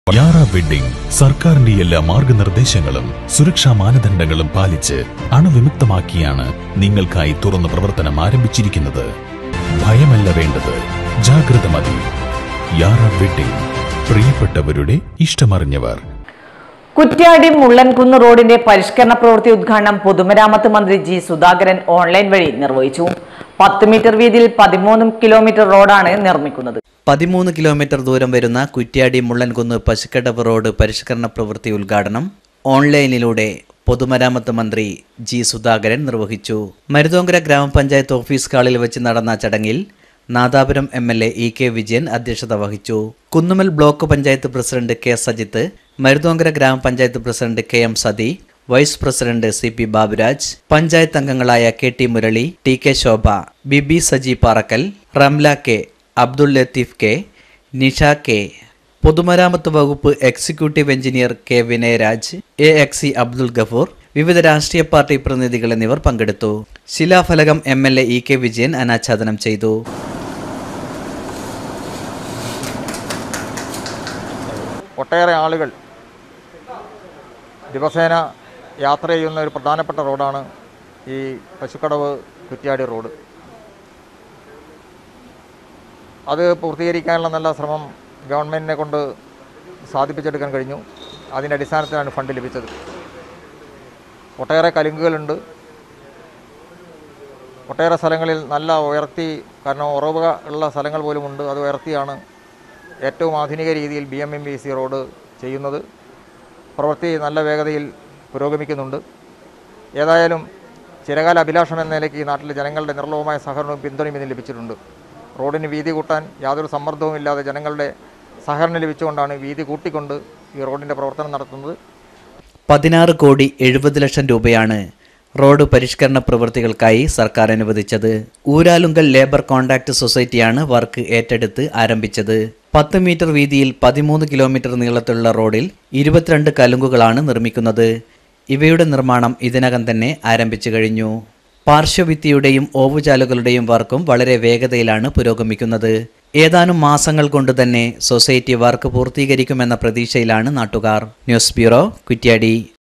യാറ wedding സർക്കാരിന്റെ എല്ലാ മാർഗനിർദ്ദേശങ്ങളും സുരക്ഷാ മാനദണ്ഡങ്ങളും പാലിച്ച് അണുവിമുക്തമാക്കിയാണ് നിങ്ങൾക്കായി തുറന്ന് പ്രവർത്തനം ആരംഭിച്ചിരിക്കുന്നത് ഭയമല്ല വേണ്ടത് ജാഗ്രത മതി യാറ വെഡ്ഡിംഗ് പ്രിയപ്പെട്ടവരുടെ ഇഷ്ടമറിഞ്ഞവർ കുറ്റ്യാടി മുള്ളൻകുന്ന് റോഡിന്റെ പരിഷ്കരണ പ്രവൃത്തി ഉദ്ഘാടനം പൊതുമരാമത്ത് മന്ത്രി ജി സുധാകരൻ ഓൺലൈൻ വഴി നിർവഹിച്ചു പത്ത് മീറ്റർ വീതിയിൽ പതിമൂന്ന് കിലോമീറ്റർ റോഡാണ് നിർമ്മിക്കുന്നത് പതിമൂന്ന് കിലോമീറ്റർ ദൂരം വരുന്ന കുറ്റ്യാടി മുള്ളൻകുന്ന് പശുക്കടവ് റോഡ് പരിഷ്കരണ പ്രവൃത്തി ഉദ്ഘാടനം ഓൺലൈനിലൂടെ പൊതുമരാമത്ത് മന്ത്രി ജി സുധാകരൻ നിർവഹിച്ചു മരുതോങ്കര ഗ്രാമപഞ്ചായത്ത് ഓഫീസ് ഹാളിൽ വെച്ച് നടന്ന ചടങ്ങിൽ Nadapuram M L A E K Vijayan അധ്യക്ഷത വഹിച്ചു Kunnummal block panchayat president K Sajith Maruthonkara ഗ്രാമപഞ്ചായത്ത് president K M Sathi vice president C P Baburaj panchayat അംഗങ്ങളായ K T Murali T K Shobha Bibi Saji Parakkal Ramla K Abdul Latheef K Nisha K പൊതുമരാമത്ത് വകുപ്പ് executive engineer K Vinayaraj A X C Abdul Gafoor വിവിധ രാഷ്ട്രീയ പാർട്ടി പ്രതിനിധികൾ എന്നിവർ പങ്കെടുത്തു ശിലാഫലകം M L A E K Vijayan അനാച്ഛാദനം ചെയ്തു ഒട്ടേറെ ആളുകൾ ദിവസേന യാത്ര ചെയ്യുന്ന ഒരു പ്രധാനപ്പെട്ട റോഡാണ് ഈ പശുക്കടവ് കുറ്റ്യാടി റോഡ് അത് പൂർത്തീകരിക്കാനുള്ള നല്ല ശ്രമം ഗവൺമെൻറ്റിനെ കൊണ്ട് സാധിപ്പിച്ചെടുക്കാൻ കഴിഞ്ഞു അതിൻ്റെ അടിസ്ഥാനത്തിലാണ് ഫണ്ട് ലഭിച്ചത് ഒട്ടേറെ കലുങ്കുകളുണ്ട് ഒട്ടേറെ സ്ഥലങ്ങളിൽ നല്ല ഉയർത്തി കാരണം ഉറവ ഉള്ള സ്ഥലങ്ങൾ പോലുമുണ്ട് അത് ഉയർത്തിയാണ് ഏറ്റവും ആധുനിക രീതിയിൽ B M M B C road ചെയ്യുന്നത് പ്രവൃത്തി നല്ല വേഗതയിൽ പുരോഗമിക്കുന്നുണ്ട് ഏതായാലും ചിരകാല അഭിലാഷം എന്ന നിലയ്ക്ക് ഈ നാട്ടിലെ ജനങ്ങളുടെ നിർലോഭമായ സഹകരണവും പിന്തുണയും ഇതിന് ലഭിച്ചിട്ടുണ്ട് റോഡിന് വീതി കൂട്ടാൻ യാതൊരു സമ്മർദ്ദവും ഇല്ലാതെ ജനങ്ങളുടെ സഹകരണം ലഭിച്ചുകൊണ്ടാണ് വീതി കൂട്ടിക്കൊണ്ട് ഈ റോഡിൻ്റെ പ്രവർത്തനം നടത്തുന്നത് പതിനാറ് കോടി എഴുപത് ലക്ഷം രൂപയാണ് റോഡ് പരിഷ്കരണ പ്രവൃത്തികൾക്കായി സർക്കാർ അനുവദിച്ചത് ഊരാലുങ്കൽ ലേബർ കോൺട്രാക്ട് സൊസൈറ്റിയാണ് വർക്ക് ഏറ്റെടുത്ത് ആരംഭിച്ചത് പത്ത് മീറ്റർ വീതിയിൽ പതിമൂന്ന് കിലോമീറ്റർ നീളത്തിലുള്ള റോഡിൽ ഇരുപത്തിരണ്ട് കലുങ്കുകളാണ് നിർമ്മിക്കുന്നത് ഇവയുടെ നിർമ്മാണം ഇതിനകം തന്നെ ആരംഭിച്ചു കഴിഞ്ഞു പാർശ്വഭിത്തിയുടെയും ഓവുചാലുകളുടെയും വർക്കും വളരെ വേഗതയിലാണ് പുരോഗമിക്കുന്നത് ഏതാനും മാസങ്ങൾ കൊണ്ട് തന്നെ സൊസൈറ്റി വർക്ക് പൂർത്തീകരിക്കുമെന്ന പ്രതീക്ഷയിലാണ് നാട്ടുകാർ ന്യൂസ് ബ്യൂറോ കുറ്റ്യാടി